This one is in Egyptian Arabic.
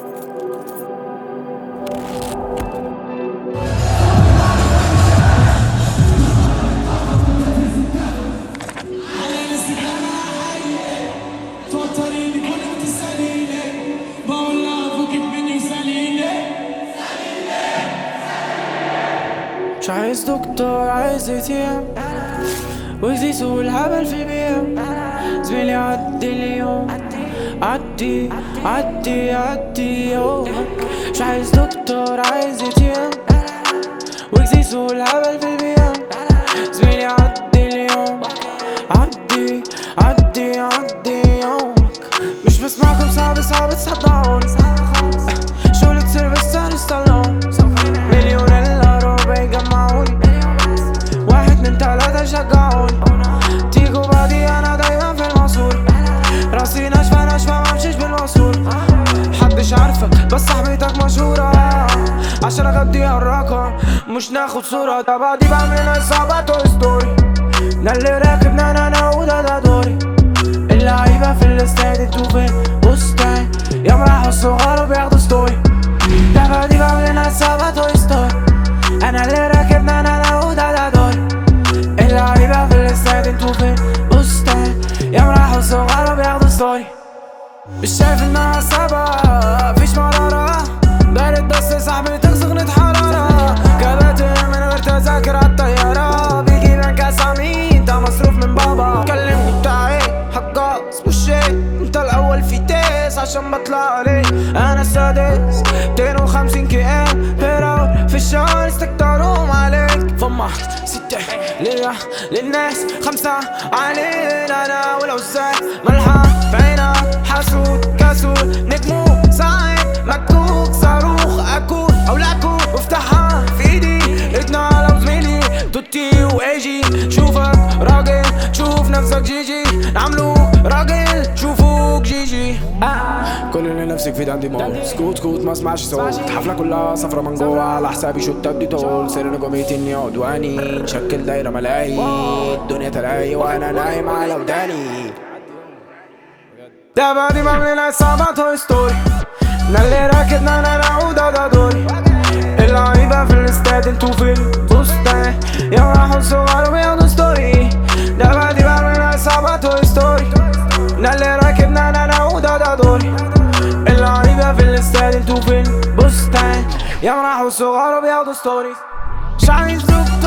مش عايز دكتور عايز اتيام ويزي سوق الهبل في البيام زميلي عدي اليوم عدي عدي عدي يومك مش عايز دكتور عايز اتيام ويزي سوق الهبل في البيام زميلي عدي اليوم عدي عدي عدي يومك مش بسمعكم صعب صعب تصدعون شغلة سيرفستر ستالون مليون الا ربع يجمعوني واحد من تلاتة يشجعوني تيجوا بعدي انا دايما في الموصول راسي ناشفة ناشفة ممشيش بالوصول محدش عارفك بس صاحبتك مشهورة عشان اغديها الرقم مش ناخد صورة ده بعدي بعمل اصابة توي ستوري ده اللي راكبنا انا انا وده ده دوري اللعيبة في الاستاد انتوا فين بستان يوم راحوا الصغار وبياخدوا ستوري ده بعدي بعمل اصابة توي ستوري انا اللي راكبنا انا انا وده ده دوري اللعيبة في الاستاد انتوا فين بستان يوم راحوا الصغار وبياخدوا ستوري مش شايف انها صعبة مفيش مرارة بارد بس صاحبتك سخنة حرارة كباتن من غير تذاكر عالطيارة بيجي لك اسامي انت مصروف من بابا كلمني بتاع ايه حقاص وشيت انت الاول في تيس عشان بطلع عليك انا السادس 250 كي ام بيراول في الشهر استكترهم عليك فمحت ستة ليا للناس خمسة علينا انا والعزال ملحة في عينك حسود كسول نجمو ساعد مكوك صاروخ اكون او لاكون وافتحها في ايدي اتنا على زميلي توتي وايجي شوفك راجل شوف نفسك جيجي نعملو راجل شوفوك جيجي آه. كل اللي نفسك فيه ده عندي مول سكوت سكوت ما اسمعش صوت حفلة كلها صفرة من جوه على حسابي شو تبدي طول سر نجوميتي اني عدواني نشكل دايرة ملاهي الدنيا تلاقي وانا نايم على وداني ده بعدي بعمل عصابة توي ستوري انا اللي راكدنا انا نعودة ده دوري اللعيبة في الاستاد انتوا في البستان يا راحوا صغار وبياخدوا ستوري ده بعدي بعمل عصابة توي ستوري انا اللي راكبنا انا نعودة ده دوري اللعيبة في الاستاد انتوا في البستان يا راحوا صغار وبياخدوا ستوري مش عايز دكتور